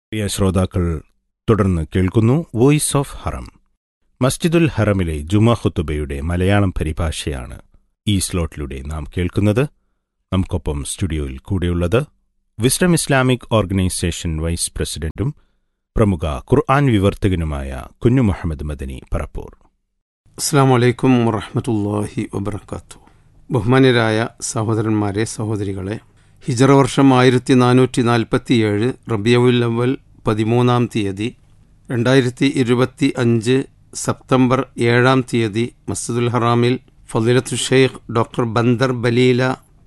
പ്രിയ ശ്രോതാക്കൾ തുടർന്ന് കേൾക്കുന്നു വോയിസ് ഓഫ് ഹറം മസ്ജിദുൽ ഹറമിലെ ജുമാ ഖുത്തുബയുടെ മലയാളം പരിഭാഷയാണ് ഈ സ്ലോട്ടിലൂടെ നാം കേൾക്കുന്നത് നമുക്കൊപ്പം സ്റ്റുഡിയോയിൽ കൂടെയുള്ളത് വിസ്ഡം ഇസ്ലാമിക് ഓർഗനൈസേഷൻ വൈസ് പ്രസിഡന്റും പ്രമുഖ ഖുർആൻ വിവർത്തകനുമായ കുഞ്ഞു മുഹമ്മദ് മദനി പറപ്പൂർ അസ്സാം വലൈക്കും വറഹമത്തല്ലാഹി വബർക്കാത്തു ബഹുമാന്യരായ സഹോദരന്മാരെ സഹോദരികളെ ഹിജറ വർഷം ആയിരത്തി നാനൂറ്റി നാൽപ്പത്തിയേഴ് റബിയവുൽ അവൽ പതിമൂന്നാം തീയതി രണ്ടായിരത്തി ഇരുപത്തി അഞ്ച് സെപ്റ്റംബർ ഏഴാം തീയതി മസ്ജിദുൽ ഹറാമിൽ ഫദിലത്തു ഷെയ്ഖ് ഡോക്ടർ ബന്ദർ ബലീല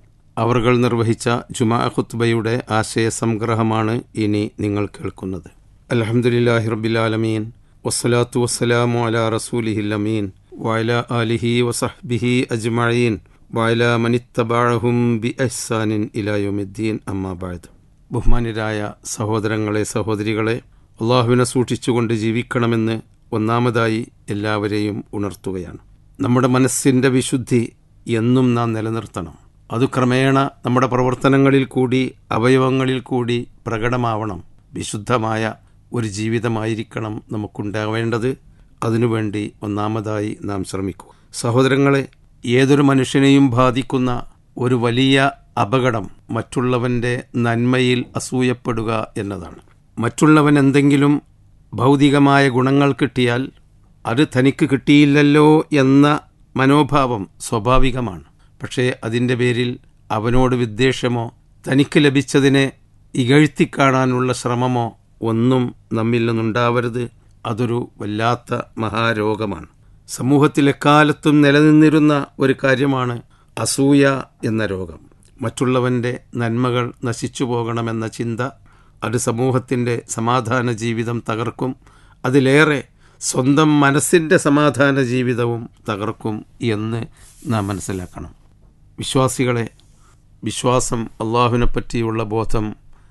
അവർകൾ നിർവഹിച്ച ജുമാ ഖുത്ബയുടെ ആശയ സംഗ്രഹമാണ് ഇനി നിങ്ങൾ കേൾക്കുന്നത് അലഹമുല്ലാഹി റബിലാലമീൻ വസ്സലാത്തു വസ്സലാമു അലാ റസൂലിഹിൽ അമീൻ വയല ആലിഹി വസഹ്ബിഹി അജ്മഈൻ വയല മനിത്തബാഴഹും ബി അഹ്സാനിൻ ഇലായുമിദ്ദീൻ അമ്മാബാദ് ബഹുമാന്യരായ സഹോദരങ്ങളെ സഹോദരികളെ അള്ളാഹുവിനെ സൂക്ഷിച്ചുകൊണ്ട് ജീവിക്കണമെന്ന് ഒന്നാമതായി എല്ലാവരെയും ഉണർത്തുകയാണ് നമ്മുടെ മനസ്സിൻ്റെ വിശുദ്ധി എന്നും നാം നിലനിർത്തണം അത് ക്രമേണ നമ്മുടെ പ്രവർത്തനങ്ങളിൽ കൂടി അവയവങ്ങളിൽ കൂടി പ്രകടമാവണം വിശുദ്ധമായ ഒരു ജീവിതമായിരിക്കണം നമുക്കുണ്ടാവേണ്ടത് അതിനുവേണ്ടി ഒന്നാമതായി നാം ശ്രമിക്കൂ സഹോദരങ്ങളെ ഏതൊരു മനുഷ്യനെയും ബാധിക്കുന്ന ഒരു വലിയ അപകടം മറ്റുള്ളവൻ്റെ നന്മയിൽ അസൂയപ്പെടുക എന്നതാണ് മറ്റുള്ളവൻ എന്തെങ്കിലും ഭൗതികമായ ഗുണങ്ങൾ കിട്ടിയാൽ അത് തനിക്ക് കിട്ടിയില്ലല്ലോ എന്ന മനോഭാവം സ്വാഭാവികമാണ് പക്ഷേ അതിൻ്റെ പേരിൽ അവനോട് വിദ്വേഷമോ തനിക്ക് ലഭിച്ചതിനെ ഇകഴ്ത്തിക്കാണാനുള്ള ശ്രമമോ ഒന്നും നമ്മിൽ നിന്നുണ്ടാവരുത് അതൊരു വല്ലാത്ത മഹാരോഗമാണ് സമൂഹത്തിലെക്കാലത്തും നിലനിന്നിരുന്ന ഒരു കാര്യമാണ് അസൂയ എന്ന രോഗം മറ്റുള്ളവൻ്റെ നന്മകൾ നശിച്ചു പോകണമെന്ന ചിന്ത അത് സമൂഹത്തിൻ്റെ സമാധാന ജീവിതം തകർക്കും അതിലേറെ സ്വന്തം മനസ്സിൻ്റെ സമാധാന ജീവിതവും തകർക്കും എന്ന് നാം മനസ്സിലാക്കണം വിശ്വാസികളെ വിശ്വാസം അള്ളാഹുവിനെ പറ്റിയുള്ള ബോധം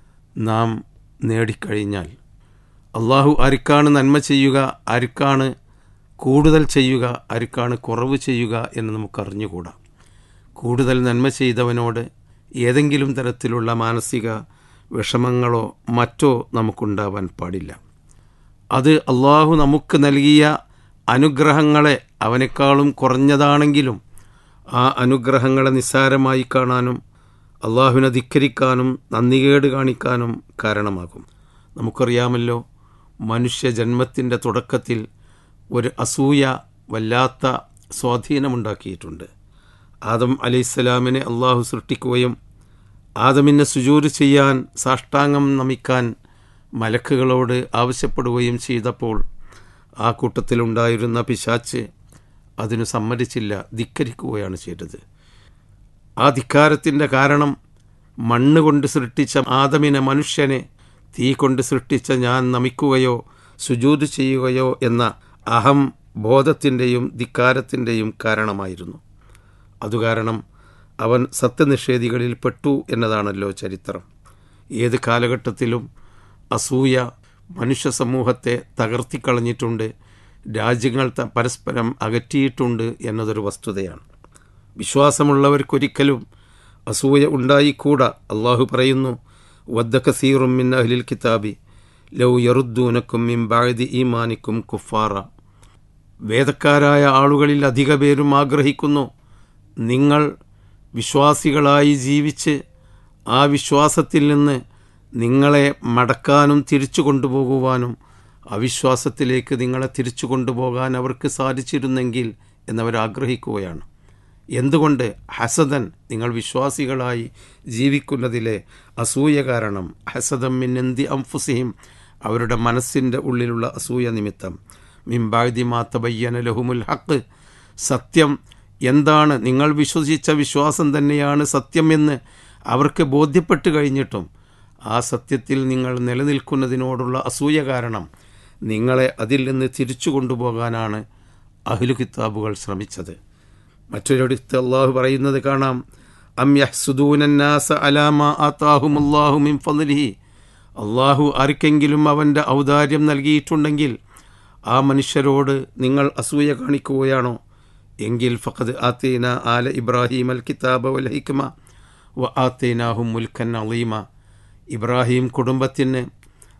നാം നേടിക്കഴിഞ്ഞാൽ അള്ളാഹു ആർക്കാണ് നന്മ ചെയ്യുക ആർക്കാണ് കൂടുതൽ ചെയ്യുക ആർക്കാണ് കുറവ് ചെയ്യുക എന്ന് നമുക്കറിഞ്ഞുകൂടാ കൂടുതൽ നന്മ ചെയ്തവനോട് ഏതെങ്കിലും തരത്തിലുള്ള മാനസിക വിഷമങ്ങളോ മറ്റോ നമുക്കുണ്ടാവാൻ പാടില്ല അത് അള്ളാഹു നമുക്ക് നൽകിയ അനുഗ്രഹങ്ങളെ അവനേക്കാളും കുറഞ്ഞതാണെങ്കിലും ആ അനുഗ്രഹങ്ങളെ നിസ്സാരമായി കാണാനും അള്ളാഹുവിനെ ധിക്കരിക്കാനും നന്ദികേട് കാണിക്കാനും കാരണമാകും നമുക്കറിയാമല്ലോ മനുഷ്യ ജന്മത്തിൻ്റെ തുടക്കത്തിൽ ഒരു അസൂയ വല്ലാത്ത സ്വാധീനമുണ്ടാക്കിയിട്ടുണ്ട് ആദം അലൈഹിസ്സലാമിനെ അള്ളാഹു സൃഷ്ടിക്കുകയും ആദമിനെ സുജൂര് ചെയ്യാൻ സാഷ്ടാംഗം നമിക്കാൻ മലക്കുകളോട് ആവശ്യപ്പെടുകയും ചെയ്തപ്പോൾ ആ കൂട്ടത്തിലുണ്ടായിരുന്ന പിശാച്ച് അതിനു സമ്മതിച്ചില്ല ധിക്കരിക്കുകയാണ് ചെയ്തത് ആ ധിക്കാരത്തിൻ്റെ കാരണം മണ്ണ് കൊണ്ട് സൃഷ്ടിച്ച ആദമിനെ മനുഷ്യനെ തീ കൊണ്ട് സൃഷ്ടിച്ച ഞാൻ നമിക്കുകയോ സുജൂത് ചെയ്യുകയോ എന്ന അഹം ബോധത്തിൻ്റെയും ധിക്കാരത്തിൻ്റെയും കാരണമായിരുന്നു അതുകാരണം അവൻ സത്യനിഷേധികളിൽ പെട്ടു എന്നതാണല്ലോ ചരിത്രം ഏത് കാലഘട്ടത്തിലും അസൂയ മനുഷ്യ സമൂഹത്തെ തകർത്തിക്കളഞ്ഞിട്ടുണ്ട് രാജ്യങ്ങൾ പരസ്പരം അകറ്റിയിട്ടുണ്ട് എന്നതൊരു വസ്തുതയാണ് വിശ്വാസമുള്ളവർക്കൊരിക്കലും അസൂയ ഉണ്ടായിക്കൂടാ അള്ളാഹു പറയുന്നു വദ്ദ കസീറും മിൻ അഹ്ലിൽ കിതാബി ലൗ യറുദ്ദൂനക്കും മിൻ ബാഴ്തി ഈമാനിക്കും കുഫാറ വേദക്കാരായ ആളുകളിൽ അധിക പേരും ആഗ്രഹിക്കുന്നു നിങ്ങൾ വിശ്വാസികളായി ജീവിച്ച് ആ വിശ്വാസത്തിൽ നിന്ന് നിങ്ങളെ മടക്കാനും തിരിച്ചു കൊണ്ടുപോകുവാനും അവിശ്വാസത്തിലേക്ക് നിങ്ങളെ തിരിച്ചു കൊണ്ടുപോകാൻ അവർക്ക് സാധിച്ചിരുന്നെങ്കിൽ എന്നവരാഗ്രഹിക്കുകയാണ് എന്തുകൊണ്ട് ഹസദൻ നിങ്ങൾ വിശ്വാസികളായി ജീവിക്കുന്നതിലെ അസൂയ കാരണം ഹസദം മിന്നെന്തി അംഫുസിഹിം അവരുടെ മനസ്സിൻ്റെ ഉള്ളിലുള്ള അസൂയ നിമിത്തം മിംബാഴ്തി മാത്തബയ്യന ലഹുമുൽ ഹക്ക് സത്യം എന്താണ് നിങ്ങൾ വിശ്വസിച്ച വിശ്വാസം തന്നെയാണ് സത്യമെന്ന് അവർക്ക് ബോധ്യപ്പെട്ട് കഴിഞ്ഞിട്ടും ആ സത്യത്തിൽ നിങ്ങൾ നിലനിൽക്കുന്നതിനോടുള്ള അസൂയ കാരണം നിങ്ങളെ അതിൽ നിന്ന് തിരിച്ചു കൊണ്ടുപോകാനാണ് അഹ്ലു കിതാബുകൾ ശ്രമിച്ചത് മറ്റൊരിടത്ത് അള്ളാഹു പറയുന്നത് കാണാം അം യഹ്സുദൂനന്നാസ അലാമ ആത്താഹുമുല്ലാഹു മിൻ ഫദ്ലിഹി അള്ളാഹു ആർക്കെങ്കിലും അവൻ്റെ ഔദാര്യം നൽകിയിട്ടുണ്ടെങ്കിൽ ആ മനുഷ്യരോട് നിങ്ങൾ അസൂയ കാണിക്കുകയാണോ എങ്കിൽ ഫഖദ് ആത്തേന ആല ഇബ്രാഹിം അൽ കിതാബ വൽ ഹിക്മ വ ആത്തേനാഹും മുൽക്കൻ അലീമ ഇബ്രാഹിം കുടുംബത്തിന്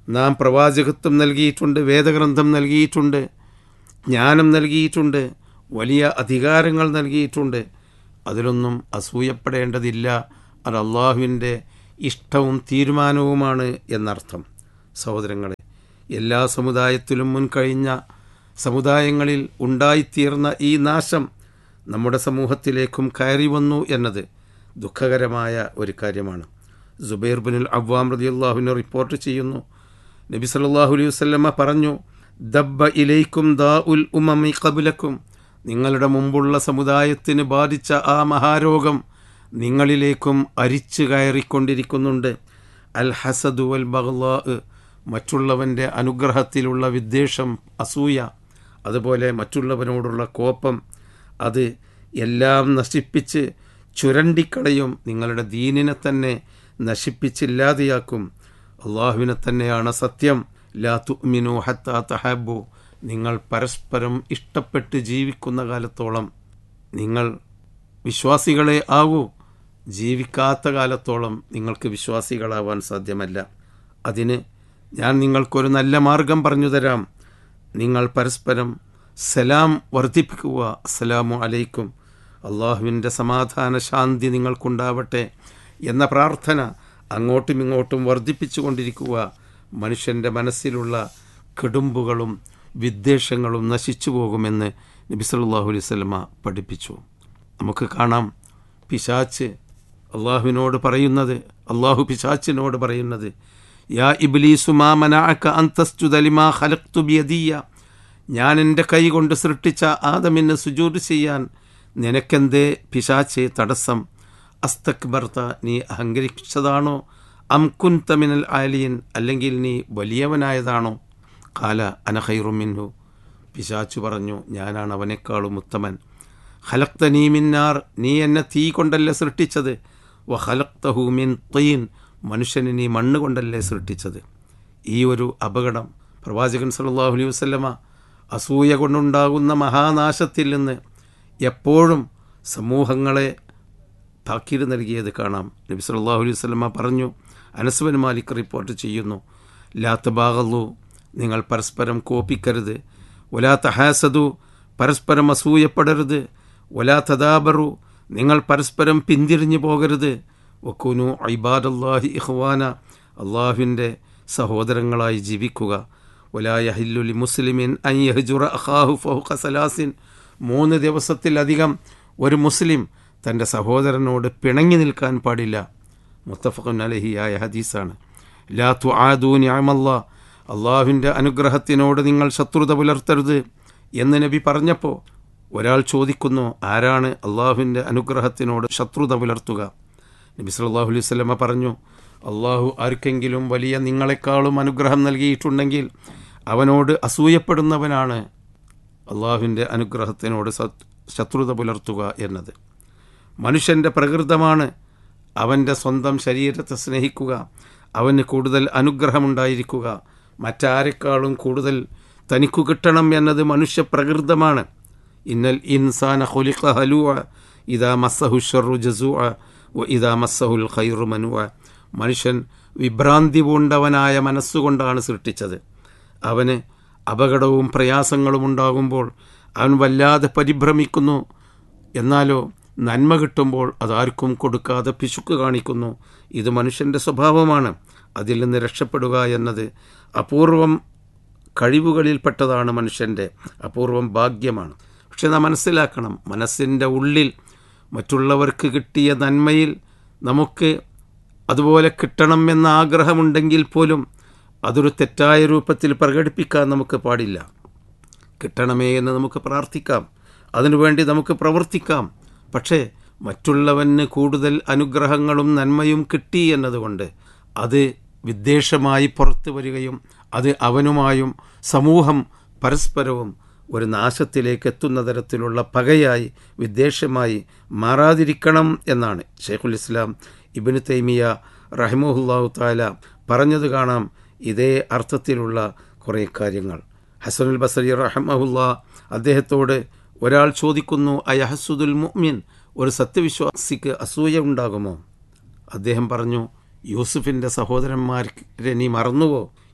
നാം പ്രവാചകത്വം നൽകിയിട്ടുണ്ട് വേദഗ്രന്ഥം നൽകിയിട്ടുണ്ട് ജ്ഞാനം നൽകിയിട്ടുണ്ട് വലിയ അധികാരങ്ങൾ നൽകിയിട്ടുണ്ട് അതിലൊന്നും അസൂയപ്പെടേണ്ടതില്ല അത് അള്ളാഹുവിൻ്റെ ഇഷ്ടവും തീരുമാനവുമാണ് എന്നർത്ഥം സഹോദരങ്ങളെ എല്ലാ സമുദായത്തിലും മുൻകഴിഞ്ഞ സമുദായങ്ങളിൽ ഉണ്ടായിത്തീർന്ന ഈ നാശം നമ്മുടെ സമൂഹത്തിലേക്കും കയറി വന്നു എന്നത് ദുഃഖകരമായ ഒരു കാര്യമാണ് ജുബൈർ ബിനുൽ അവ്വാം റതിയുള്ളാഹുവിനെ റിപ്പോർട്ട് ചെയ്യുന്നു നബി സല്ലല്ലാഹു അലൈഹി വസല്ലമ പറഞ്ഞു ദബ്ബ ഇലൈക്കും ദാ ഉൽ ഉമമി കബുലക്കും നിങ്ങളുടെ മുമ്പുള്ള സമുദായത്തിന് ബാധിച്ച ആ മഹാരോഗം നിങ്ങളിലേക്കും അരിച്ചു കയറിക്കൊണ്ടിരിക്കുന്നുണ്ട് അൽ ഹസദു വൽ ബഗ്ലാ മറ്റുള്ളവൻ്റെ അനുഗ്രഹത്തിലുള്ള വിദ്വേഷം അസൂയ അതുപോലെ മറ്റുള്ളവനോടുള്ള കോപം അത് എല്ലാം നശിപ്പിച്ച് ചുരണ്ടിക്കളയും നിങ്ങളുടെ ദീനിനെ തന്നെ നശിപ്പിച്ചില്ലാതെയാക്കും അള്ളാഹുവിനെ തന്നെയാണ് സത്യം ലാ തുഅ്മിനു ഹത്താ തഹബു നിങ്ങൾ പരസ്പരം ഇഷ്ടപ്പെട്ട് ജീവിക്കുന്ന കാലത്തോളം നിങ്ങൾ വിശ്വാസികളെ ആവൂ ജീവിക്കാത്ത കാലത്തോളം നിങ്ങൾക്ക് വിശ്വാസികളാവാൻ സാധ്യമല്ല അതിന് ഞാൻ നിങ്ങൾക്കൊരു നല്ല മാർഗം പറഞ്ഞു തരാം നിങ്ങൾ പരസ്പരം സലാം വർദ്ധിപ്പിക്കുക അസ്സലാമു അലൈക്കും അള്ളാഹുവിൻ്റെ സമാധാന ശാന്തി നിങ്ങൾക്കുണ്ടാവട്ടെ എന്ന പ്രാർത്ഥന അങ്ങോട്ടും ഇങ്ങോട്ടും വർദ്ധിപ്പിച്ചു കൊണ്ടിരിക്കുക മനുഷ്യൻ്റെ മനസ്സിലുള്ള കെടുമ്പുകളും വിദ്വേഷങ്ങളും നശിച്ചു പോകുമെന്ന് നബി സല്ലല്ലാഹു അലൈഹി വസല്ലമ പഠിപ്പിച്ചു നമുക്ക് കാണാം പിശാച്ച് അള്ളാഹുവിനോട് പറയുന്നത് അള്ളാഹു പിശാച്ചിനോട് പറയുന്നത് യാ ഇബ്ലീസു മാ മനാഅക അൻ തസ്ജുദ ലിമാ ഖലഖ്തു ബിയദിയ ഞാൻ എൻ്റെ കൈ കൊണ്ട് സൃഷ്ടിച്ച ആദമിന് സുജൂദ് ചെയ്യാൻ നിനക്കെന്തേ പിശാച്ച് തടസ്സം അസ്തക്ബർത്ത നീ അഹങ്കരിച്ചതാണോ അംകുൻ തമിനൽ ആലിയൻ അല്ലെങ്കിൽ നീ വലിയവനായതാണോ കാല അനഹൈറു മിൻഹു പിശാച്ചു പറഞ്ഞു ഞാനാണ് അവനേക്കാളും ഉത്തമൻ ഹലക്ത നീ മിന്നാർ നീ എന്നെ തീ കൊണ്ടല്ലേ സൃഷ്ടിച്ചത് വ ഹലക്തഹു മിൻ തീൻ മനുഷ്യനെ നീ മണ്ണ് കൊണ്ടല്ലേ സൃഷ്ടിച്ചത് ഈ ഒരു അപകടം പ്രവാചകൻ സല്ലല്ലാഹു അലൈഹി വസല്ലമ അസൂയ കൊണ്ടുണ്ടാകുന്ന മഹാനാശത്തിൽ നിന്ന് എപ്പോഴും സമൂഹങ്ങളെ താക്കീത് നൽകിയത് കാണാം നബി സല്ലല്ലാഹു അലൈഹി വസല്ലമ പറഞ്ഞു അനസ്ബൻ മാലിക് റിപ്പോർട്ട് ചെയ്യുന്നു ലാ തബാഗല്ലു നിങ്ങൾ പരസ്പരം കോപ്പിക്കരുത് ഒലാ തഹാസദു പരസ്പരം അസൂയപ്പെടരുത് ഒലാ തദാബറു നിങ്ങൾ പരസ്പരം പിന്തിരിഞ്ഞു പോകരുത് വക്കുനു ഐബാദല്ലാഹി ഇഹ്വാന അള്ളാഹുവിൻ്റെ സഹോദരങ്ങളായി ജീവിക്കുക ഒലായഹില്ലുലി മുസ്ലിമിൻ അൻ യഹ്ജുറ അഖാഹു ഫൗഖ സലാസിൻ മൂന്ന് ദിവസത്തിലധികം ഒരു മുസ്ലിം തൻ്റെ സഹോദരനോട് പിണങ്ങി നിൽക്കാൻ പാടില്ല മുത്തഫഖുൻ അലഹിയായ ഹദീസാണ് ലാ തു ആദൂ ഞാമല്ലാ അള്ളാഹുവിൻ്റെ അനുഗ്രഹത്തിനോട് നിങ്ങൾ ശത്രുത പുലർത്തരുത് എന്ന് നബി പറഞ്ഞപ്പോൾ ഒരാൾ ചോദിക്കുന്നു ആരാണ് അള്ളാഹുവിൻ്റെ അനുഗ്രഹത്തിനോട് ശത്രുത പുലർത്തുക നബി സല്ലല്ലാഹു അലൈഹി വസല്ലമ പറഞ്ഞു അള്ളാഹു ആർക്കെങ്കിലും വലിയ നിങ്ങളെക്കാളും അനുഗ്രഹം നൽകിയിട്ടുണ്ടെങ്കിൽ അവനോട് അസൂയപ്പെടുന്നവനാണ് അള്ളാഹുവിൻ്റെ അനുഗ്രഹത്തിനോട് സത്- ശത്രുത പുലർത്തുക എന്നത് മനുഷ്യൻ്റെ പ്രകൃതമാണ് അവൻ്റെ സ്വന്തം ശരീരത്തെ സ്നേഹിക്കുക അവന് കൂടുതൽ അനുഗ്രഹമുണ്ടായിരിക്കുക മറ്റാരെക്കാളും കൂടുതൽ തനിക്കു കിട്ടണം എന്നത് മനുഷ്യ പ്രകൃതമാണ് ഇന്നൽ ഇൻസാന ഹുലിഖ ഹലുവ ഇതാ മസ്സഹു ഷറു ജസുഅ വ ഇതാ മസ്സഹുൽ ഖൈറു മനുവ മനുഷ്യൻ വിഭ്രാന്തി പൂണ്ടവനായ മനസ്സുകൊണ്ടാണ് സൃഷ്ടിച്ചത് അവന് അപകടവും പ്രയാസങ്ങളും ഉണ്ടാകുമ്പോൾ അവൻ വല്ലാതെ പരിഭ്രമിക്കുന്നു എന്നാലോ നന്മ കിട്ടുമ്പോൾ അതാർക്കും കൊടുക്കാതെ പിശുക്ക് കാണിക്കുന്നു ഇത് മനുഷ്യൻ്റെ സ്വഭാവമാണ് അതിൽ നിന്ന് രക്ഷപ്പെടുക എന്നത് അപൂർവം കഴിവുകളിൽപ്പെട്ടതാണ് മനുഷ്യൻ്റെ അപൂർവം ഭാഗ്യമാണ് പക്ഷെ നാം മനസ്സിലാക്കണം മനസ്സിൻ്റെ ഉള്ളിൽ മറ്റുള്ളവർക്ക് കിട്ടിയ നന്മയിൽ നമുക്ക് അതുപോലെ കിട്ടണം എന്ന ആഗ്രഹമുണ്ടെങ്കിൽ പോലും അതൊരു തെറ്റായ രൂപത്തിൽ പ്രകടിപ്പിക്കാൻ നമുക്ക് പാടില്ല കിട്ടണമേ എന്ന് നമുക്ക് പ്രാർത്ഥിക്കാം അതിനുവേണ്ടി നമുക്ക് പ്രവർത്തിക്കാം പക്ഷേ മറ്റുള്ളവന് കൂടുതൽ അനുഗ്രഹങ്ങളും നന്മയും കിട്ടി എന്നതുകൊണ്ട് അത് വിദ്വേഷമായി പുറത്തു വരികയും അത് അവനുമായും സമൂഹം പരസ്പരവും ഒരു നാശത്തിലേക്ക് എത്തുന്ന തരത്തിലുള്ള പകയായി വിദ്വേഷമായി മാറാതിരിക്കണം എന്നാണ് ഷെയ്ഖുൽ ഇസ്ലാം ഇബിന് തൈമിയ റഹിമുല്ലാഹു താല പറഞ്ഞത് കാണാം ഇതേ അർത്ഥത്തിലുള്ള കുറേ കാര്യങ്ങൾ ഹസനുൽ ബസരി റഹമഹുല്ല അദ്ദേഹത്തോട് ഒരാൾ ചോദിക്കുന്നു അയഹസുദുൽ മുഅ്മിൻ ഒരു സത്യവിശ്വാസിക്ക് അസൂയ ഉണ്ടാകുമോ അദ്ദേഹം പറഞ്ഞു യൂസുഫിൻ്റെ സഹോദരന്മാരെ നീ മറന്നുവോ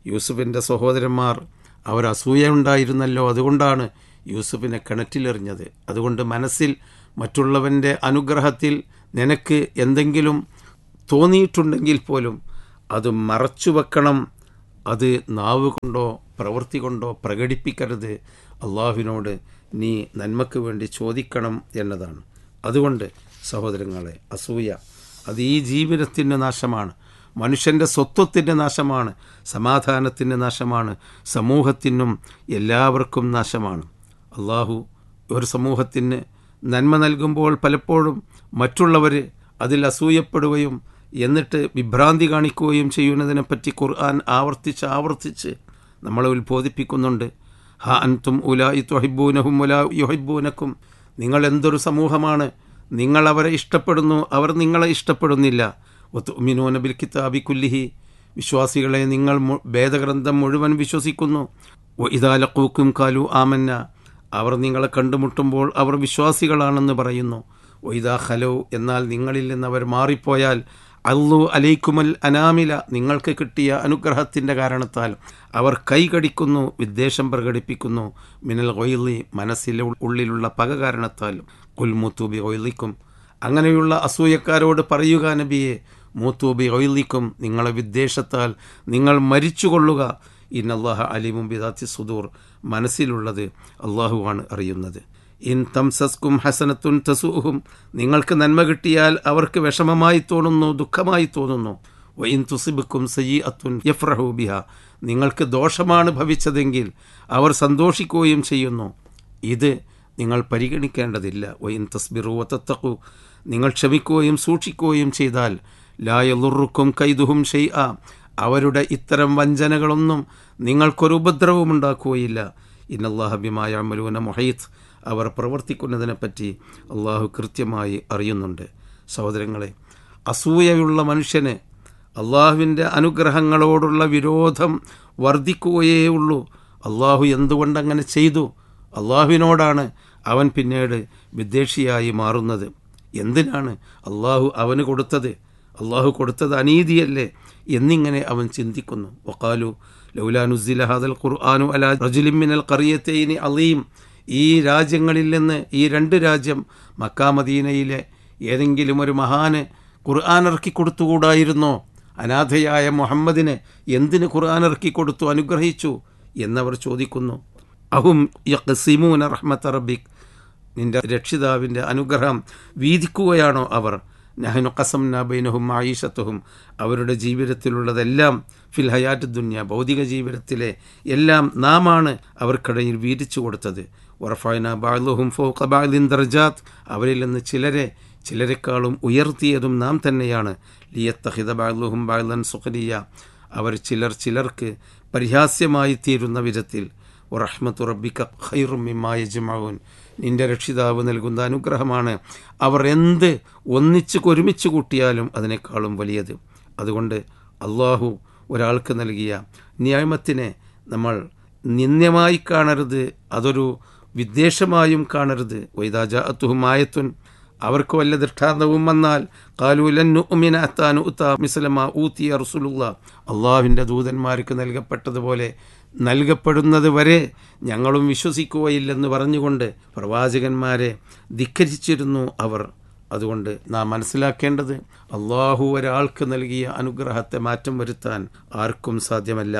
യൂസുഫിൻ്റെ സഹോദരന്മാർ അവർ അസൂയ ഉണ്ടായിരുന്നല്ലോ അതുകൊണ്ടാണ് യൂസുഫിനെ കിണറ്റിലെറിഞ്ഞത് അതുകൊണ്ട് മനസ്സിൽ മറ്റുള്ളവൻ്റെ അനുഗ്രഹത്തിൽ നിനക്ക് എന്തെങ്കിലും തോന്നിയിട്ടുണ്ടെങ്കിൽ പോലും അത് മറച്ചു വെക്കണം അത് നാവ് കൊണ്ടോ പ്രവൃത്തി കൊണ്ടോ പ്രകടിപ്പിക്കരുത് അള്ളാഹുവിനോട് നീ നന്മയ്ക്ക് വേണ്ടി ചോദിക്കണം എന്നതാണ് അതുകൊണ്ട് സഹോദരങ്ങളെ അസൂയ അത് ഈ ജീവിതത്തിൻ്റെ നാശമാണ് മനുഷ്യൻ്റെ സ്വത്വത്തിൻ്റെ നാശമാണ് സമാധാനത്തിൻ്റെ നാശമാണ് സമൂഹത്തിനും എല്ലാവർക്കും നാശമാണ് അള്ളാഹു ഒരു സമൂഹത്തിന് നന്മ നൽകുമ്പോൾ പലപ്പോഴും മറ്റുള്ളവർ അതിൽ അസൂയപ്പെടുകയും എന്നിട്ട് വിഭ്രാന്തി കാണിക്കുകയും ചെയ്യുന്നതിനെപ്പറ്റി ഖുർആൻ ആവർത്തിച്ച് ആവർത്തിച്ച് നമ്മളെ ഉത്ബോധിപ്പിക്കുന്നുണ്ട് ഹ അൻതും ഉലായി തൊഹിബൂനഹും ഉലാ യൊഹിബൂനക്കും നിങ്ങൾ എന്തൊരു സമൂഹമാണ് നിങ്ങൾ അവരെ ഇഷ്ടപ്പെടുന്നു അവർ നിങ്ങളെ ഇഷ്ടപ്പെടുന്നില്ല ഒത്തുമിനോന ബിൽ കിതാബി കുല്ലിഹി വിശ്വാസികളെ നിങ്ങൾ മു- വേദഗ്രന്ഥം മുഴുവൻ വിശ്വസിക്കുന്നു ഇതാലക്കൂക്കും കാലു ആമന്ന അവർ നിങ്ങളെ കണ്ടുമുട്ടുമ്പോൾ അവർ വിശ്വാസികളാണെന്ന് പറയുന്നു ഒയ്താ ഹലോ എന്നാൽ നിങ്ങളിൽ നിന്ന് അവർ മാറിപ്പോയാൽ അല്ലു അലൈക്കുമൽ അനാമില നിങ്ങൾക്ക് കിട്ടിയ അനുഗ്രഹത്തിൻ്റെ കാരണത്താൽ അവർ കൈകടിക്കുന്നു വിദ്വേഷം പ്രകടിപ്പിക്കുന്നു മിനൽ ഒയിലി മനസ്സിലെ ഉള്ളിലുള്ള പക കാരണത്താൽ കുൽമുത്തൂബി ഒയിലിക്കും അങ്ങനെയുള്ള അസൂയക്കാരോട് പറയുക നബിയെ മൂത്തൂബി ഒയിലിക്കും നിങ്ങളെ വിദ്വേഷത്താൽ നിങ്ങൾ മരിച്ചുകൊള്ളുക ഇന്നല്ലാഹ അലിമും ബിദാത്തി സുദൂർ മനസ്സിലുള്ളത് അള്ളാഹുവാണ് അറിയുന്നത് ഇൻ തംസസ്കും ഹസനത്തുൻ തസൂഹും നിങ്ങൾക്ക് നന്മ കിട്ടിയാൽ അവർക്ക് വിഷമമായി തോന്നുന്നു ദുഃഖമായി തോന്നുന്നു വൈൻ തുസിബുക്കും സയ്യി അത്തുൻ യഫ്രഹു ബിഹ നിങ്ങൾക്ക് ദോഷമാണ് ഭവിച്ചതെങ്കിൽ അവർ സന്തോഷിക്കുകയും ചെയ്യുന്നു ഇത് നിങ്ങൾ പരിഗണിക്കേണ്ടതില്ല വൈൻ തസ്ബിറു വത്തക്കു നിങ്ങൾ ക്ഷമിക്കുകയും സൂക്ഷിക്കുകയും ചെയ്താൽ ലായലുറുക്കും കൈതുഹും ഷെയ് ആ അവരുടെ ഇത്തരം വഞ്ചനകളൊന്നും നിങ്ങൾക്കൊരു ഉപദ്രവവും ഉണ്ടാക്കുകയില്ല ഇന്നല്ലാഹബിമായ അമലൂന മൊഹീത്ത് അവർ പ്രവർത്തിക്കുന്നതിനെപ്പറ്റി അള്ളാഹു കൃത്യമായി അറിയുന്നുണ്ട് സഹോദരങ്ങളെ അസൂയയുള്ള മനുഷ്യന് അള്ളാഹുവിൻ്റെ അനുഗ്രഹങ്ങളോടുള്ള വിരോധം വർദ്ധിക്കുകയേ ഉള്ളൂ അള്ളാഹു എന്തുകൊണ്ടങ്ങനെ ചെയ്തു അള്ളാഹുവിനോടാണ് അവൻ പിന്നീട് വിദ്വേഷിയായി മാറുന്നത് എന്തിനാണ് അള്ളാഹു അവന് കൊടുത്തത് അള്ളാഹു കൊടുത്തത് അനീതിയല്ലേ എന്നിങ്ങനെ അവൻ ചിന്തിക്കുന്നു വക്കാലു ലൗലാനുസില ഹാദൽ ഖുർആാനു അല റജുലിമിനൽ കറിയത്തേനി അലീം ഈ രാജ്യങ്ങളിൽ നിന്ന് ഈ രണ്ട് രാജ്യം മക്കാമദീനയിലെ ഏതെങ്കിലും ഒരു മഹാന് ഖുർആൻ ഇറക്കി കൊടുത്തുകൂടായിരുന്നോ അനാഥയായ മുഹമ്മദിന് എന്തിന് ഖുർആൻ ഇറക്കി കൊടുത്തു അനുഗ്രഹിച്ചു എന്നവർ ചോദിക്കുന്നു അഹും യഖ്സിമൂന റഹ്മത്ത് റബ്ബിക് നിന്റെ രക്ഷിതാവിൻ്റെ അനുഗ്രഹം വീതിക്കുകയാണോ അവർ നഹനു കസം ബൈനഹും ആയിഷത്തുഹും അവരുടെ ജീവിതത്തിലുള്ളതെല്ലാം ഫിൽ ഹയാറ്റ് ദുന്യ ഭൗതിക ജീവിതത്തിലെ എല്ലാം നാമാണ് അവർക്കിടയിൽ വീതിച്ചു കൊടുത്തത് ഉറഫായന ബാലുഹും ഫൗഖ ബാലിൻ ദർജാത്ത് അവരിൽ നിന്ന് ചിലരെ ചിലരെക്കാളും ഉയർത്തിയതും നാം തന്നെയാണ് ലിയത്തഹിദ ബാലുഹും ബാലൻ സുഖരിയ അവർ ചിലർ ചിലർക്ക് പരിഹാസ്യമായി തീരുന്ന വിധത്തിൽ വറഹ്മത്തു റബ്ബിക ഖൈറും മിമ്മായ ജമാവൂൻ നിന്റെ രക്ഷിതാവ് നൽകുന്ന അനുഗ്രഹമാണ് അവർ എന്ത് ഒന്നിച്ച് ഒരുമിച്ച് കൂട്ടിയാലും അതിനേക്കാളും വലിയത് അതുകൊണ്ട് അള്ളാഹു ഒരാൾക്ക് നൽകിയ ന്യായമത്തിനെ നമ്മൾ നിന്ദ്യമായി കാണരുത് അതൊരു വിദ്വേഷമായും കാണരുത് വൈദാജ അത്തുഹുമായത്തുൻ അവർക്ക് വല്ല ദൃഷ്ടാന്തവും വന്നാൽ കാലൂലന്നുമിനാത്താനു ഉത്താ മിസലമ ഊത്തിയ റസുലുള്ള അള്ളാഹുവിൻ്റെ ദൂതന്മാർക്ക് നൽകപ്പെട്ടതുപോലെ നൽകപ്പെടുന്നത് വരെ ഞങ്ങളും വിശ്വസിക്കുകയില്ലെന്ന് പറഞ്ഞുകൊണ്ട് പ്രവാചകന്മാരെ ധിക്കരിച്ചിരുന്നു അവർ അതുകൊണ്ട് നാം മനസ്സിലാക്കേണ്ടത് അള്ളാഹു ഒരാൾക്ക് നൽകിയ അനുഗ്രഹത്തെ മാറ്റം വരുത്താൻ ആർക്കും സാധ്യമല്ല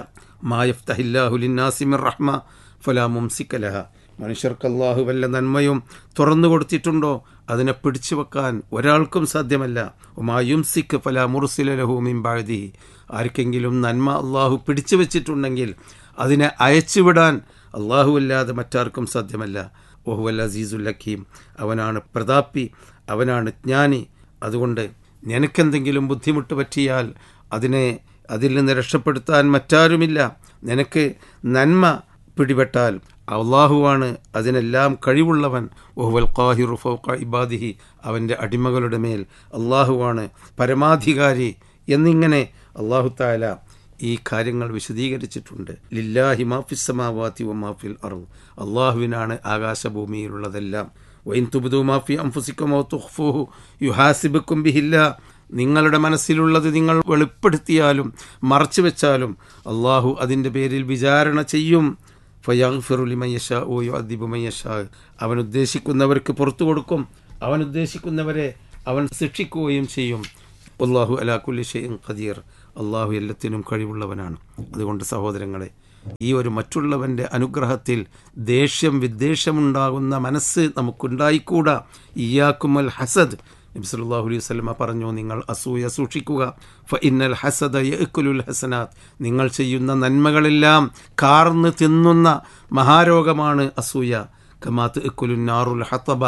മായഫ്തഹില്ലാഹുലിന്നാസിമിർ റഹ്മ ഫലാ മുംസിക്കലഹ മനുഷ്യർക്ക് അള്ളാഹു വല്ല നന്മയും തുറന്നു കൊടുത്തിട്ടുണ്ടോ അതിനെ പിടിച്ചു വെക്കാൻ ഒരാൾക്കും സാധ്യമല്ല ഉമായുംസിക്ക് ഫല മുറുസിലലഹു മിമ്പാഴുതി ആർക്കെങ്കിലും നന്മ അള്ളാഹു പിടിച്ചു വെച്ചിട്ടുണ്ടെങ്കിൽ അതിനെ അയച്ചുവിടാൻ അള്ളാഹു അല്ലാതെ മറ്റാർക്കും സാധ്യമല്ല ഓഹുവൽ അസീസുൽ ഹക്കീം അവനാണ് പ്രതാപി അവനാണ് ജ്ഞാനി അതുകൊണ്ട് നിനക്കെന്തെങ്കിലും ബുദ്ധിമുട്ട് പറ്റിയാൽ അതിനെ അതിൽ നിന്ന് രക്ഷപ്പെടുത്താൻ മറ്റാരുമില്ല നിനക്ക് നന്മ പിടിപെട്ടാൽ അള്ളാഹുവാണ് അതിനെല്ലാം കഴിവുള്ളവൻ ഓഹുവൽ ഖാഹിറു ഫൗഖ ഇബാദിഹി അവൻ്റെ അടിമകളുടെ മേൽ അള്ളാഹുവാണ് പരമാധികാരി എന്നിങ്ങനെ അള്ളാഹു താല ഈ കാര്യങ്ങൾ വിശദീകരിച്ചിട്ടുണ്ട് ലില്ലാഹി മാഫിസമാവാത്തി മാഫിൽ അറു അള്ളാഹുവിനാണ് ആകാശഭൂമിയിലുള്ളതെല്ലാം വൈൻ തുബുദു മാഫി അംഫുസിക്കുമോ തുഹ്ഫുഹു യുഹാസിബുക്കും ബിഹില്ല നിങ്ങളുടെ മനസ്സിലുള്ളത് നിങ്ങൾ വെളിപ്പെടുത്തിയാലും മറച്ചു വെച്ചാലും അള്ളാഹു അതിൻ്റെ പേരിൽ വിചാരണ ചെയ്യും ഫയാഫിറുലിമയ്യഷ ഓ അദിബുമയ്യഷ അവൻ ഉദ്ദേശിക്കുന്നവർക്ക് പുറത്തു കൊടുക്കും അവൻ ഉദ്ദേശിക്കുന്നവരെ അവൻ ശിക്ഷിക്കുകയും ചെയ്യും അള്ളാഹു അലാഖുല്ലി ഷെയ്ൻ ഖദീർ അള്ളാഹു എല്ലാത്തിനും കഴിവുള്ളവനാണ് അതുകൊണ്ട് സഹോദരങ്ങളെ ഈ ഒരു മറ്റുള്ളവൻ്റെ അനുഗ്രഹത്തിൽ ദേഷ്യം വിദ്വേഷമുണ്ടാകുന്ന മനസ്സ് നമുക്കുണ്ടായിക്കൂടാ ഇയാക്കുമൽ ഹസദ് നബി സല്ലല്ലാഹു അലൈഹി വസല്ലമ പറഞ്ഞു നിങ്ങൾ അസൂയ സൂക്ഷിക്കുക ഫ ഇന്നൽ ഹസദ യഅ്കുലുൽ ഹസനാത്ത് നിങ്ങൾ ചെയ്യുന്ന നന്മകളെല്ലാം കാർന്ന് തിന്നുന്ന മഹാരോഗമാണ് അസൂയ കമാത്ത് ഇക്കുലുൻ നാറുൽ ഹത്തബ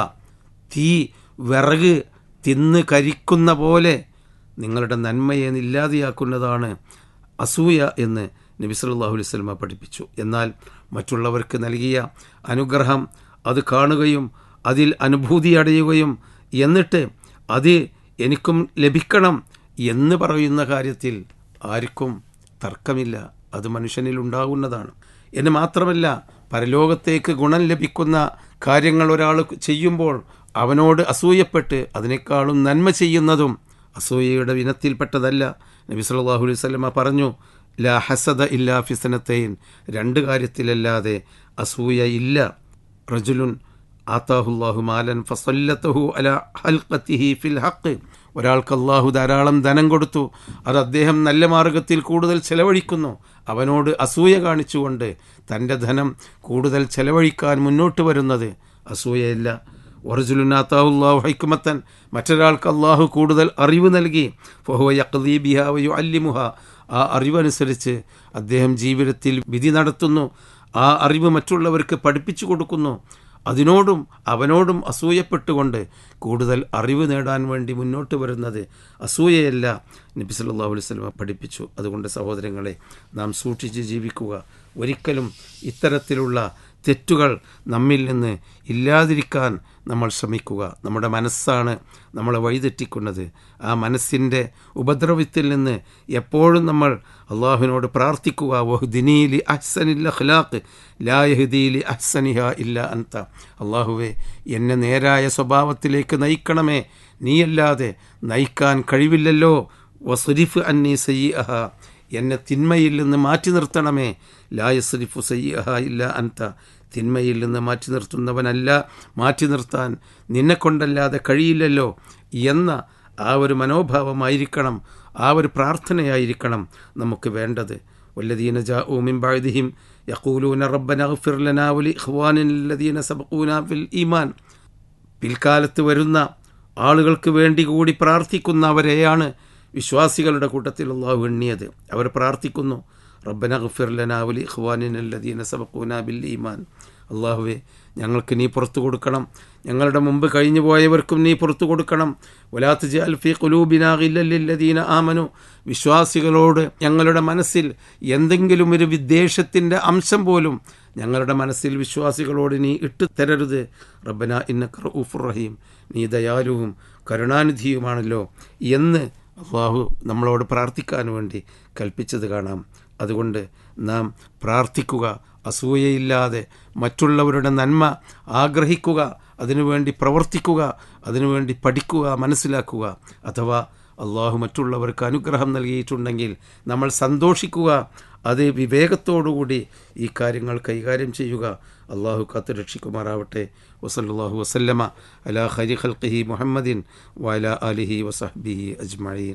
തീ വിറക് തിന്ന് കരിക്കുന്ന പോലെ നിങ്ങളുടെ നന്മയെ ഇല്ലാതെയാക്കുന്നതാണ് അസൂയ എന്ന് നബി സല്ലല്ലാഹു അലൈഹി വസല്ലമ പഠിപ്പിച്ചു എന്നാൽ മറ്റുള്ളവർക്ക് നൽകിയ അനുഗ്രഹം അത് കാണുകയും അതിൽ അനുഭൂതി അടയുകയും എന്നിട്ട് അത് എനിക്കും ലഭിക്കണം എന്ന് പറയുന്ന കാര്യത്തിൽ ആർക്കും തർക്കമില്ല അത് മനുഷ്യനിൽ ഉണ്ടാകുന്നതാണ് എന്ന് മാത്രമല്ല പരലോകത്തേക്ക് ഗുണം ലഭിക്കുന്ന കാര്യങ്ങൾ ഒരാൾ ചെയ്യുമ്പോൾ അവനോട് അസൂയപ്പെട്ട് അതിനേക്കാളും നന്മ ചെയ്യുന്നതും അസൂയയുടെ ഇനത്തിൽപ്പെട്ടതല്ല നബി സല്ലല്ലാഹു അലൈഹി വസല്ലമ പറഞ്ഞു ലാ ഹസദ ഇല്ലാ ഫിസനത്തൈൻ രണ്ട് കാര്യത്തിലല്ലാതെ അസൂയ ഇല്ല റജുലുൻ ആത്താഹുല്ലാഹു മാലൻ ഫസല്ലത്തഹു അല ഹൽഖത്തിഹി ഫിൽ ഹക്ക് ഒരാൾക്ക് അള്ളാഹു ധാരാളം ധനം കൊടുത്തു അത് അദ്ദേഹം നല്ല മാർഗത്തിൽ കൂടുതൽ ചെലവഴിക്കുന്നു അവനോട് അസൂയ കാണിച്ചുകൊണ്ട് തൻ്റെ ധനം കൂടുതൽ ചെലവഴിക്കാൻ മുന്നോട്ട് വരുന്നത് അസൂയയല്ല ഒറിജുലുനാത്താഹുല്ലാഹു ഹൈക്കുമത്തൻ മറ്റൊരാൾക്ക് അള്ളാഹു കൂടുതൽ അറിവ് നൽകി ഫഹുവ യഖ്ദീ ബിഹ വയു അല്ലിമുഹ ആ അറിവനുസരിച്ച് അദ്ദേഹം ജീവിതത്തിൽ വിധി നടത്തുന്നു ആ അറിവ് മറ്റുള്ളവർക്ക് പഠിപ്പിച്ചു കൊടുക്കുന്നു അതിനോടും അവനോടും അസൂയപ്പെട്ടുകൊണ്ട് കൂടുതൽ അറിവ് നേടാൻ വേണ്ടി മുന്നോട്ട് വരുന്നത് അസൂയയല്ല നബി സല്ലല്ലാഹു അലൈഹി വസല്ലം പഠിപ്പിച്ചു അതുകൊണ്ട് സഹോദരങ്ങളെ നാം സൂക്ഷിച്ച് ജീവിക്കുക ഒരിക്കലും ഇത്തരത്തിലുള്ള തെറ്റുകൾ നമ്മിൽ നിന്ന് ഇല്ലാതിരിക്കാൻ നമ്മൾ ശ്രമിക്കുക നമ്മുടെ മനസ്സാണ് നമ്മളെ വഴിതെറ്റിക്കുന്നത് ആ മനസ്സിൻ്റെ ഉപദ്രവത്തിൽ നിന്ന് എപ്പോഴും നമ്മൾ അള്ളാഹുവിനോട് പ്രാർത്ഥിക്കുക വഹുദിനീലി അഹ്സനില്ല ഖലാഖ് ലായഹദീലി അഹ്സനിഹ ഇല്ല അന്ത അള്ളാഹുവെ എന്നെ നേരായ സ്വഭാവത്തിലേക്ക് നയിക്കണമേ നീയല്ലാതെ നയിക്കാൻ കഴിവില്ലല്ലോ വസുരിഫ് അന്നി സയ്യഹ എന്നെ തിന്മയിൽ നിന്ന് മാറ്റി നിർത്തണമേ ലായസ്രിഫു സയ്യഹ ഇല്ല അന്ത തിന്മയിൽ നിന്ന് മാറ്റി നിർത്തുന്നവനല്ല മാറ്റി നിർത്താൻ നിന്നെ കൊണ്ടല്ലാതെ കഴിയില്ലല്ലോ എന്ന ആ ഒരു മനോഭാവമായിരിക്കണം ആ ഒരു പ്രാർത്ഥനയായിരിക്കണം നമുക്ക് വേണ്ടത് വല്ലദീന ജാഊ മിൻ ബഅദിഹിം യഖൂലൂന റബ്ബന അഗ്ഫിർ ലനാ വലി ഇഖ്വാനിന അല്ലദീന സബഖൂന ഫിൽ ഈമാൻ പിൽക്കാലത്ത് വരുന്ന ആളുകൾക്ക് വേണ്ടി കൂടി പ്രാർത്ഥിക്കുന്നവരെയാണ് വിശ്വാസികളുടെ കൂട്ടത്തിൽ അള്ളാഹു എണ്ണിയത് അവർ പ്രാർത്ഥിക്കുന്നു റബ്ബന ഗഫിർ ലനാവലി ഖ്വാനിനല്ലദീന സബഖൂന ബിൽ ഈമാൻ അള്ളാഹുവെ ഞങ്ങൾക്ക് നീ പുറത്തു കൊടുക്കണം ഞങ്ങളുടെ മുമ്പ് കഴിഞ്ഞു പോയവർക്കും നീ പുറത്തു കൊടുക്കണം വലാത്ത് ജാൽ ഫി ഖുലൂബിനാഗില്ലല്ലദീന ആമനു വിശ്വാസികളോട് ഞങ്ങളുടെ മനസ്സിൽ എന്തെങ്കിലും ഒരു വിദ്വേഷത്തിൻ്റെ അംശം പോലും ഞങ്ങളുടെ മനസ്സിൽ വിശ്വാസികളോട് നീ ഇട്ടു തരരുത് റബ്ബന ഇന്നക്ര ഉഫുർ റഹീം നീ ദയാലുവും കരുണാനിധിയുമാണല്ലോ എന്ന് അള്ളാഹു നമ്മളോട് പ്രാർത്ഥിക്കാൻ വേണ്ടി കൽപ്പിച്ചത് കാണാം അതുകൊണ്ട് നാം പ്രാർത്ഥിക്കുക അസൂയയില്ലാതെ മറ്റുള്ളവരുടെ നന്മ ആഗ്രഹിക്കുക അതിനുവേണ്ടി പ്രവർത്തിക്കുക അതിനുവേണ്ടി പഠിക്കുക മനസ്സിലാക്കുക അഥവാ അള്ളാഹു മറ്റുള്ളവർക്ക് അനുഗ്രഹം നൽകിയിട്ടുണ്ടെങ്കിൽ നമ്മൾ സന്തോഷിക്കുക അത് വിവേകത്തോടുകൂടി ഈ കാര്യങ്ങൾ കൈകാര്യം ചെയ്യുക അള്ളാഹു കാത്തു രക്ഷിക്കുമാറാവട്ടെ വസല്ലാഹു വസല്ലമ അലാ ഹരി ഖൽഖിഹി മുഹമ്മദിൻ വല അലിഹി വസഹബിഹി അജ്മഈൻ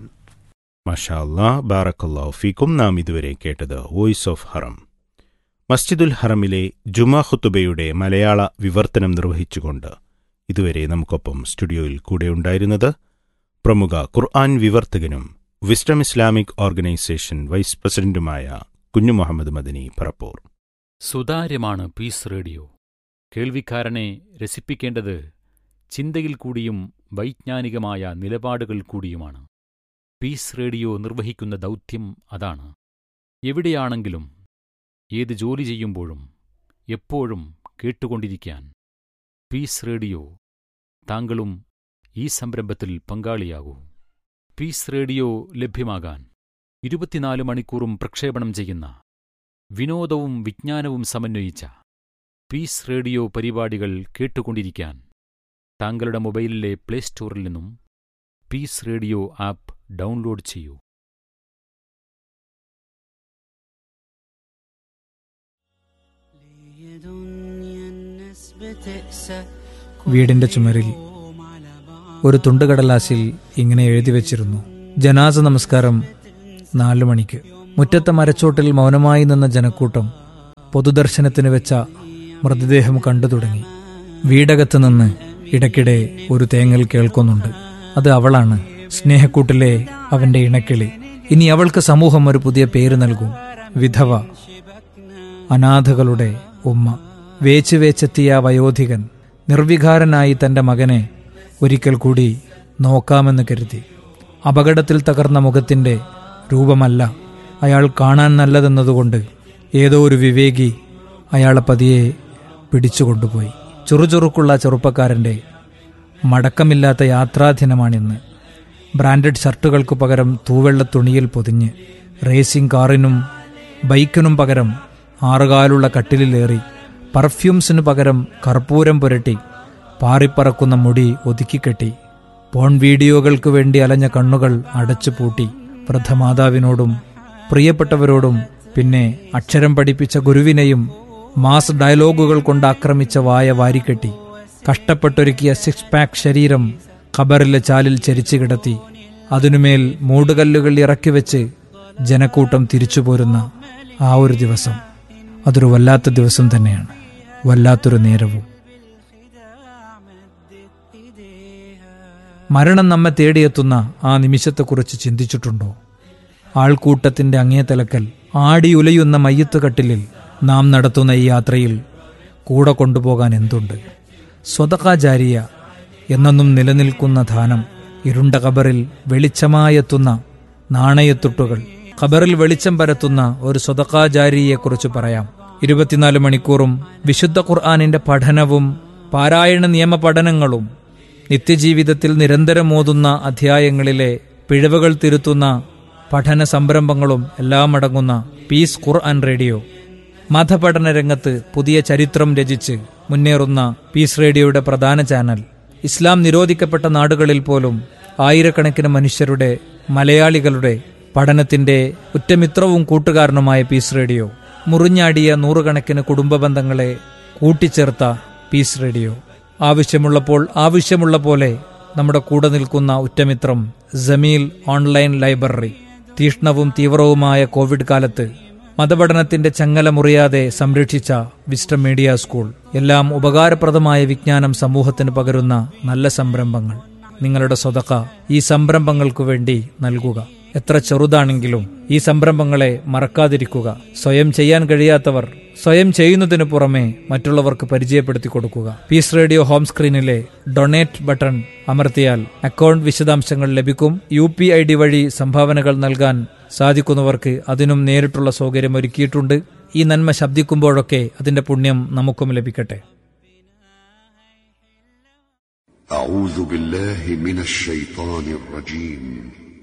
മഷാ അല്ലാ ബാറക്കല്ലാഹു ഫീക്കും നാം ഇതുവരെ കേട്ടത് വോയിസ് ഓഫ് ഹറം മസ്ജിദുൽ ഹറമിലെ ജുമാ ഖുത്തുബയുടെ മലയാള വിവർത്തനം നിർവഹിച്ചുകൊണ്ട് ഇതുവരെ നമുക്കൊപ്പം സ്റ്റുഡിയോയിൽ കൂടെയുണ്ടായിരുന്നത് പ്രമുഖ ഖുർആൻ വിവർത്തകനും വിസ്ഡം ഇസ്ലാമിക് ഓർഗനൈസേഷൻ വൈസ് പ്രസിഡന്റുമായ കുഞ്ഞു മുഹമ്മദ് മദനി പറപ്പൂർ സുതാര്യമാണ് പീസ് റേഡിയോ കേൾവിക്കാരനെ രസിപ്പിക്കേണ്ടത് ചിന്തയിൽ കൂടിയും വൈജ്ഞാനികമായ നിലപാടുകൾ കൂടിയുമാണ് പീസ് റേഡിയോ നിർവഹിക്കുന്ന ദൗത്യം അതാണ് എവിടെയാണെങ്കിലും ഏത് ജോലി ചെയ്യുമ്പോഴും എപ്പോഴും കേട്ടുകൊണ്ടിരിക്കാൻ പീസ് റേഡിയോ താങ്കളും ഈ സംരംഭത്തിൽ പങ്കാളിയാകൂ പീസ് റേഡിയോ ലഭ്യമാകാൻ ഇരുപത്തിനാല് മണിക്കൂറും പ്രക്ഷേപണം ചെയ്യുന്ന വിനോദവും വിജ്ഞാനവും സമന്വയിച്ച പീസ് റേഡിയോ പരിപാടികൾ കേട്ടുകൊണ്ടിരിക്കാൻ താങ്കളുടെ മൊബൈലിലെ പ്ലേ സ്റ്റോറിൽ നിന്നും പീസ് റേഡിയോ ആപ്പ് ഡൗൺലോഡ് ചെയ്യൂ വീടിന്റെ ചുമരിൽ ഒരു തുണ്ടുകടലാസിൽ ഇങ്ങനെ എഴുതി വച്ചിരുന്നു ജനാസ നമസ്കാരം നാലു മണിക്ക് മുറ്റത്തെ മരച്ചോട്ടിൽ മൗനമായി നിന്ന ജനക്കൂട്ടം പൊതുദർശനത്തിന് വെച്ച മൃതദേഹം കണ്ടു തുടങ്ങി വീടകത്ത് നിന്ന് ഇടയ്ക്കിടെ ഒരു തേങ്ങൽ കേൾക്കുന്നുണ്ട് അത് അവളാണ് സ്നേഹക്കൂട്ടിലെ അവന്റെ ഇണക്കിളി ഇനി അവൾക്ക് സമൂഹം ഒരു പുതിയ പേര് നൽകും വിധവ അനാഥകളുടെ ഉമ്മ വേച്ച് വേച്ചെത്തിയ ആ വയോധികൻ നിർവികാരനായി തന്റെ മകനെ ഒരിക്കൽ കൂടി നോക്കാമെന്ന് കരുതി അപകടത്തിൽ തകർന്ന മുഖത്തിന്റെ രൂപമല്ല അയാൾ കാണാൻ നല്ലതെന്നതുകൊണ്ട് ഏതോ ഒരു വിവേകി അയാളെ പതിയെ പിടിച്ചുകൊണ്ടുപോയി ചുറുചുറുക്കുള്ള ചെറുപ്പക്കാരന്റെ മടക്കമില്ലാത്ത യാത്രാദിനമാണിന്ന് ബ്രാൻഡഡ് ഷർട്ടുകൾക്ക് പകരം തൂവെള്ള തുണിയിൽ പൊതിഞ്ഞ് റേസിംഗ് കാറിനും ബൈക്കിനും പകരം ആറുകാലുള്ള കട്ടിലിലേറി പർഫ്യൂംസിനു പകരം കർപ്പൂരം പുരട്ടി പാറിപ്പറക്കുന്ന മുടി ഒതുക്കിക്കെട്ടി പോൺ വീഡിയോകൾക്ക് വേണ്ടി അലഞ്ഞ കണ്ണുകൾ അടച്ചു പൂട്ടി വൃദ്ധമാതാവിനോടും പ്രിയപ്പെട്ടവരോടും പിന്നെ അക്ഷരം പഠിപ്പിച്ച ഗുരുവിനെയും മാസ് ഡയലോഗുകൾ കൊണ്ട് ആക്രമിച്ച വായ വാരിക്കെട്ടി കഷ്ടപ്പെട്ടൊരുക്കിയ സിക്സ് പാക്ക് ശരീരം ഖബറിലെ ചാലിൽ ചരിച്ചു കിടത്തി അതിനുമേൽ മൂടുകല്ലുകൾ ഇറക്കി വെച്ച് ജനക്കൂട്ടം തിരിച്ചു പോരുന്ന ആ ഒരു ദിവസം അതൊരു വല്ലാത്ത ദിവസം തന്നെയാണ് വല്ലാത്തൊരു നേരവും മരണം നമ്മെ തേടിയെത്തുന്ന ആ നിമിഷത്തെക്കുറിച്ച് ചിന്തിച്ചിട്ടുണ്ടോ ആൾക്കൂട്ടത്തിന്റെ അങ്ങേ തലക്കൽ ആടിയുലയുന്ന മയ്യത്ത് കട്ടിലിൽ നാം നടത്തുന്ന ഈ യാത്രയിൽ കൂടെ കൊണ്ടുപോകാൻ എന്തുണ്ട് സ്വതകാചാരിയ എന്നെന്നും നിലനിൽക്കുന്ന ധാനം ഇരുണ്ട കബറിൽ വെളിച്ചമായെത്തുന്ന നാണയത്തുട്ടുകൾ ഖബറിൽ വെളിച്ചം പരത്തുന്ന ഒരു സ്വതകാചാരിയെക്കുറിച്ച് പറയാം ഇരുപത്തിനാല് മണിക്കൂറും വിശുദ്ധ ഖുർആാനിന്റെ പഠനവും പാരായണ നിയമ പഠനങ്ങളും നിത്യജീവിതത്തിൽ നിരന്തരം ഓതുന്ന അധ്യായങ്ങളിലെ പിഴവുകൾ തിരുത്തുന്ന പഠന സംരംഭങ്ങളും എല്ലാം അടങ്ങുന്ന പീസ് ഖുർആൻ റേഡിയോ മതപഠന രംഗത്ത് പുതിയ ചരിത്രം രചിച്ച് മുന്നേറുന്ന പീസ് റേഡിയോയുടെ പ്രധാന ചാനൽ ഇസ്ലാം നിരോധിക്കപ്പെട്ട നാടുകളിൽ പോലും ആയിരക്കണക്കിന് മനുഷ്യരുടെ മലയാളികളുടെ പഠനത്തിന്റെ ഉറ്റമിത്രവും കൂട്ടുകാരനുമായ പീസ് റേഡിയോ മുറിഞ്ഞാടിയ നൂറുകണക്കിന് കുടുംബ ബന്ധങ്ങളെ കൂട്ടിച്ചേർത്ത പീസ് റേഡിയോ ആവശ്യമുള്ളപ്പോൾ ആവശ്യമുള്ള പോലെ നമ്മുടെ കൂടെ നിൽക്കുന്ന ഉറ്റമിത്രം ജമീൽ ഓൺലൈൻ ലൈബ്രറി തീഷ്ണവും തീവ്രവുമായ കോവിഡ് കാലത്ത് മതപഠനത്തിന്റെ ചങ്ങല മുറിയാതെ സംരക്ഷിച്ച വിസ്റ്റം മീഡിയ സ്കൂൾ എല്ലാം ഉപകാരപ്രദമായ വിജ്ഞാനം സമൂഹത്തിന് പകരുന്ന നല്ല സംരംഭങ്ങൾ നിങ്ങളുടെ സ്വതക്ക ഈ സംരംഭങ്ങൾക്കു വേണ്ടി നൽകുക എത്ര ചെറുതാണെങ്കിലും ഈ സംരംഭങ്ങളെ മറക്കാതിരിക്കുക സ്വയം ചെയ്യാൻ കഴിയാത്തവർ സ്വയം ചെയ്യുന്നതിനു പുറമെ മറ്റുള്ളവർക്ക് പരിചയപ്പെടുത്തി കൊടുക്കുക പീസ് റേഡിയോ ഹോം സ്ക്രീനിലെ ഡൊണേറ്റ് ബട്ടൺ അമർത്തിയാൽ അക്കൗണ്ട് വിശദാംശങ്ങൾ ലഭിക്കും യു പി ഐ ഡി വഴി സംഭാവനകൾ നൽകാൻ സാധിക്കുന്നവർക്ക് അതിനും നേരിട്ടുള്ള സൗകര്യം ഒരുക്കിയിട്ടുണ്ട് ഈ നന്മ ശബ്ദിക്കുമ്പോഴൊക്കെ അതിന്റെ പുണ്യം നമുക്കും ലഭിക്കട്ടെ أعوذ بالله من الشيطان الرجيم